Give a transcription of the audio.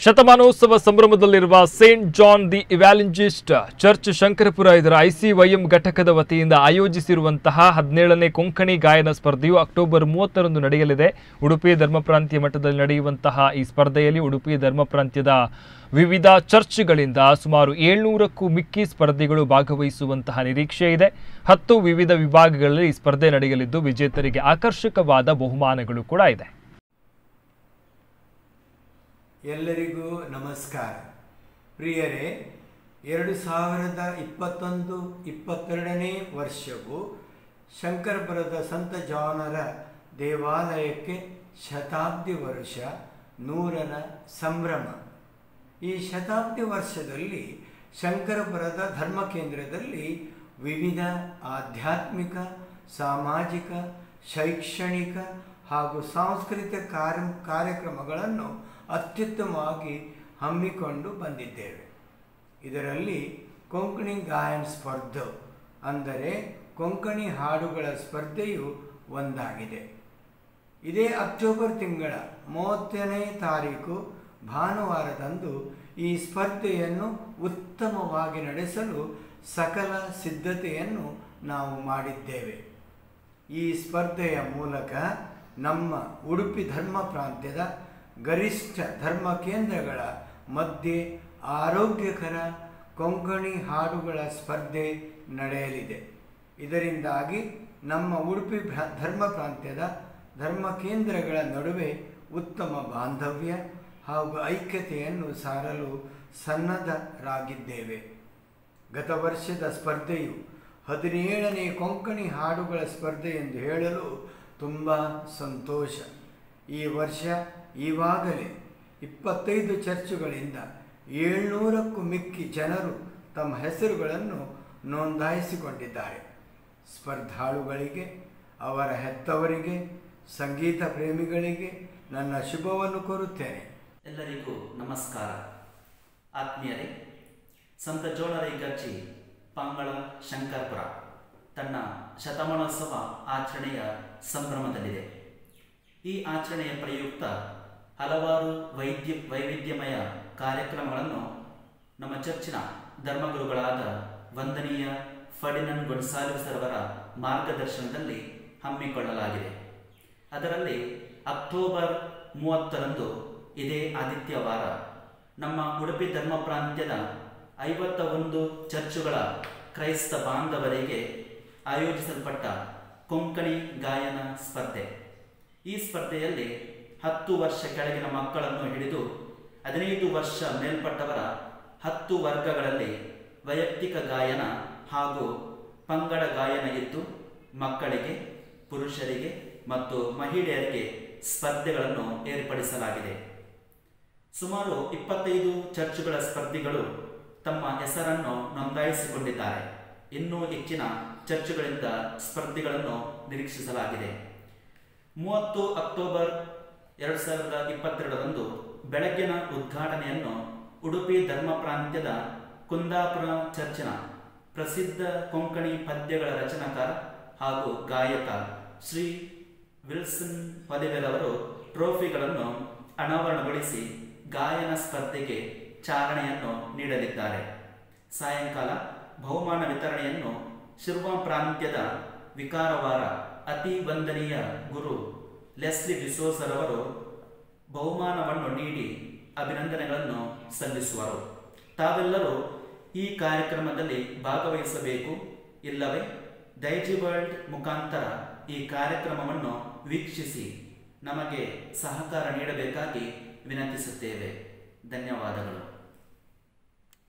ಶತಮಾನೋತ್ಸವ ಸಂಭ್ರಮದಲ್ಲಿರುವ saint John the ಇವ್ಯಾಲಿಂಜಿಸ್ಟ್ ಚರ್ಚ್ ಶಂಕರಪುರ ಇದರ ಐಸಿವೈಎಂ ಘಟಕದ ವತಿಯಿಂದ ಆಯೋಜಿಸಿರುವಂತಹ ಹದಿನೇಳನೇ ಕೊಂಕಣಿ ಗಾಯನ ಸ್ಪರ್ಧೆಯು ಅಕ್ಟೋಬರ್ ಮೂವತ್ತರಂದು ನಡೆಯಲಿದೆ ಉಡುಪಿ ಧರ್ಮ ಪ್ರಾಂತ್ಯ ಮಟ್ಟದಲ್ಲಿ ನಡೆಯುವಂತಹ ಈ ಸ್ಪರ್ಧೆಯಲ್ಲಿ ಉಡುಪಿ ಧರ್ಮ ಪ್ರಾಂತ್ಯದ ವಿವಿಧ ಚರ್ಚ್ಗಳಿಂದ ಸುಮಾರು ಏಳ್ನೂರಕ್ಕೂ ಮಿಕ್ಕಿ ಸ್ಪರ್ಧಿಗಳು ಭಾಗವಹಿಸುವಂತಹ ನಿರೀಕ್ಷೆ ಇದೆ ಹತ್ತು ವಿವಿಧ ವಿಭಾಗಗಳಲ್ಲಿ ಈ ಸ್ಪರ್ಧೆ ನಡೆಯಲಿದ್ದು ವಿಜೇತರಿಗೆ ಆಕರ್ಷಕವಾದ ಬಹುಮಾನಗಳು ಕೂಡ ಇದೆ ಎಲ್ಲರಿಗೂ ನಮಸ್ಕಾರ ಪ್ರಿಯರೇ ಎರಡು ಸಾವಿರದ ಇಪ್ಪತ್ತೊಂದು ಇಪ್ಪತ್ತೆರಡನೇ ವರ್ಷವು ಶಂಕರಪುರದ ಸಂತ ಜಾನರ ದೇವಾಲಯಕ್ಕೆ ಶತಾಬ್ದಿ ವರ್ಷ ನೂರರ ಸಂಭ್ರಮ ಈ ಶತಾಬ್ದಿ ವರ್ಷದಲ್ಲಿ ಶಂಕರಪುರದ ಧರ್ಮ ಕೇಂದ್ರದಲ್ಲಿ ವಿವಿಧ ಆಧ್ಯಾತ್ಮಿಕ ಸಾಮಾಜಿಕ ಶೈಕ್ಷಣಿಕ ಹಾಗೂ ಸಾಂಸ್ಕೃತಿಕ ಕಾರ್ಯ ಕಾರ್ಯಕ್ರಮಗಳನ್ನು ಅತ್ಯುತ್ತಮವಾಗಿ ಹಮ್ಮಿಕೊಂಡು ಬಂದಿದ್ದೇವೆ ಇದರಲ್ಲಿ ಕೊಂಕಣಿ ಗಾಯನ ಸ್ಪರ್ಧೆ ಅಂದರೆ ಕೊಂಕಣಿ ಹಾಡುಗಳ ಸ್ಪರ್ಧೆಯು ಒಂದಾಗಿದೆ ಇದೇ ಅಕ್ಟೋಬರ್ ತಿಂಗಳ ಮೂವತ್ತನೇ ತಾರೀಕು ಭಾನುವಾರದಂದು ಈ ಸ್ಪರ್ಧೆಯನ್ನು ಉತ್ತಮವಾಗಿ ನಡೆಸಲು ಸಕಲ ಸಿದ್ಧತೆಯನ್ನು ನಾವು ಮಾಡಿದ್ದೇವೆ ಈ ಸ್ಪರ್ಧೆಯ ಮೂಲಕ ನಮ್ಮ ಉಡುಪಿ ಧರ್ಮ ಪ್ರಾಂತ್ಯದ ಗರಿಷ್ಠ ಧರ್ಮ ಕೇಂದ್ರಗಳ ಮಧ್ಯೆ ಆರೋಗ್ಯಕರ ಕೊಂಕಣಿ ಹಾಡುಗಳ ಸ್ಪರ್ಧೆ ನಡೆಯಲಿದೆ ಇದರಿಂದಾಗಿ ನಮ್ಮ ಉಡುಪಿ ಭ್ರ- ಧರ್ಮ ಪ್ರಾಂತ್ಯದ ಧರ್ಮ ಕೇಂದ್ರಗಳ ನಡುವೆ ಉತ್ತಮ ಬಾಂಧವ್ಯ ಹಾಗೂ ಐಕ್ಯತೆಯನ್ನು ಸಾರಲು ಸನ್ನದ್ಧರಾಗಿದ್ದೇವೆ ಗತ ವರ್ಷದ ಸ್ಪರ್ಧೆಯು ಹದಿನೇಳನೇ ಕೊಂಕಣಿ ಹಾಡುಗಳ ಸ್ಪರ್ಧೆ ಎಂದು ಹೇಳಲು ತುಂಬ ಸಂತೋಷ ಈ ವರ್ಷ ಈವಾಗಲೇ ಇಪ್ಪತ್ತೈದು ಚರ್ಚುಗಳಿಂದ ಏಳ್ನೂರಕ್ಕೂ ಮಿಕ್ಕಿ ಜನರು ತಮ್ಮ ಹೆಸರುಗಳನ್ನು ನೋಂದಾಯಿಸಿಕೊಂಡಿದ್ದಾರೆ ಸ್ಪರ್ಧಾಳುಗಳಿಗೆ ಅವರ ಹೆತ್ತವರಿಗೆ ಸಂಗೀತ ಪ್ರೇಮಿಗಳಿಗೆ ನನ್ನ ಶುಭವನ್ನು ಕೋರುತ್ತೇನೆ ಎಲ್ಲರಿಗೂ ನಮಸ್ಕಾರ ಆತ್ಮೀಯರೇ ಸಂತ ಜೋಳರೈ ಗರ್ಜಿ ಪಂಗಳ ಶಂಕರಪುರ ತನ್ನ ಶತಮಾನೋತ್ಸವ ಆಚರಣೆಯ ಸಂಭ್ರಮದಲ್ಲಿದೆ ಈ ಆಚರಣೆಯ ಪ್ರಯುಕ್ತ ಹಲವಾರು ವೈದ್ಯ ವೈವಿಧ್ಯಮಯ ಕಾರ್ಯಕ್ರಮಗಳನ್ನು ನಮ್ಮ ಚರ್ಚಿನ ಧರ್ಮಗುರುಗಳಾದ ವಂದನೀಯ ಫರ್ಡಿನಂಡ್ ಗೊನ್ಸಾಲ್ವಿಸ್ ರವರ ಮಾರ್ಗದರ್ಶನದಲ್ಲಿ ಹಮ್ಮಿಕೊಳ್ಳಲಾಗಿದೆ ಅದರಲ್ಲಿ ಅಕ್ಟೋಬರ್ ಮೂವತ್ತರಂದು ಇದೇ ಆದಿತ್ಯವಾರ ನಮ್ಮ ಉಡುಪಿ ಧರ್ಮ ಪ್ರಾಂತ್ಯದ ಐವತ್ತ ಒಂದು ಚರ್ಚುಗಳ ಕ್ರೈಸ್ತ ಬಾಂಧವರಿಗೆ ಆಯೋಜಿಸಲ್ಪಟ್ಟ ಕೊಂಕಣಿ ಗಾಯನ ಸ್ಪರ್ಧೆ ಈ ಸ್ಪರ್ಧೆಯಲ್ಲಿ ಹತ್ತು ವರ್ಷ ಕೆಳಗಿನ ಮಕ್ಕಳನ್ನು ಹಿಡಿದು ಹದಿನೈದು ವರ್ಷ ಮೇಲ್ಪಟ್ಟವರ ಹತ್ತು ವರ್ಗಗಳಲ್ಲಿ ವೈಯಕ್ತಿಕ ಗಾಯನ ಹಾಗೂ ಪಂಗಡ ಗಾಯನ ಇದ್ದು ಮಕ್ಕಳಿಗೆ ಪುರುಷರಿಗೆ ಮತ್ತು ಮಹಿಳೆಯರಿಗೆ ಸ್ಪರ್ಧೆಗಳನ್ನು ಏರ್ಪಡಿಸಲಾಗಿದೆ ಸುಮಾರು ಇಪ್ಪತ್ತೈದು ಚರ್ಚುಗಳ ಸ್ಪರ್ಧಿಗಳು ತಮ್ಮ ಹೆಸರನ್ನು ನೋಂದಾಯಿಸಿಕೊಂಡಿದ್ದಾರೆ ಇನ್ನೂ ಹೆಚ್ಚಿನ ಚರ್ಚುಗಳಿಂದ ಸ್ಪರ್ಧಿಗಳನ್ನು ನಿರೀಕ್ಷಿಸಲಾಗಿದೆ ಮೂವತ್ತು ಅಕ್ಟೋಬರ್ ಎರಡು ಸಾವಿರದ ಇಪ್ಪತ್ತೆರಡರಂದು ಬೆಳಗ್ಗಿನ ಉದ್ಘಾಟನೆಯನ್ನು ಉಡುಪಿ ಧರ್ಮ ಪ್ರಾಂತ್ಯದ ಕುಂದಾಪುರ ಚರ್ಚಿನ ಪ್ರಸಿದ್ಧ ಕೊಂಕಣಿ ಪದ್ಯಗಳ ರಚನಾಕಾರ ಹಾಗೂ ಗಾಯಕ ಶ್ರೀ ವಿಲ್ಸನ್ ಪದವಿರವರು ಟ್ರೋಫಿಗಳನ್ನು ಅನಾವರಣಗೊಳಿಸಿ ಗಾಯನ ಸ್ಪರ್ಧೆಗೆ ಚಾಲನೆಯನ್ನು ನೀಡಲಿದ್ದಾರೆ ಸಾಯಂಕಾಲ ಬಹುಮಾನ ವಿತರಣೆಯನ್ನು ಶಿರ್ವಾ ಪ್ರಾಂತ್ಯದ ವಿಕಾರವಾರ ಅತಿ ವಂದನೀಯ ಗುರು ಲೆಸ್ಲಿ ಡಿಸೋಸರವರು ಬಹುಮಾನವನ್ನು ನೀಡಿ ಅಭಿನಂದನೆಗಳನ್ನು ಸಲ್ಲಿಸುವರು ತಾವೆಲ್ಲರೂ ಈ ಕಾರ್ಯಕ್ರಮದಲ್ಲಿ ಭಾಗವಹಿಸಬೇಕು ಇಲ್ಲವೇ ದೈಜಿ ವರ್ಲ್ಡ್ ಮುಖಾಂತರ ಈ ಕಾರ್ಯಕ್ರಮವನ್ನು ವೀಕ್ಷಿಸಿ ನಮಗೆ ಸಹಕಾರ ನೀಡಬೇಕಾಗಿ ವಿನಂತಿಸುತ್ತೇವೆ ಧನ್ಯವಾದಗಳು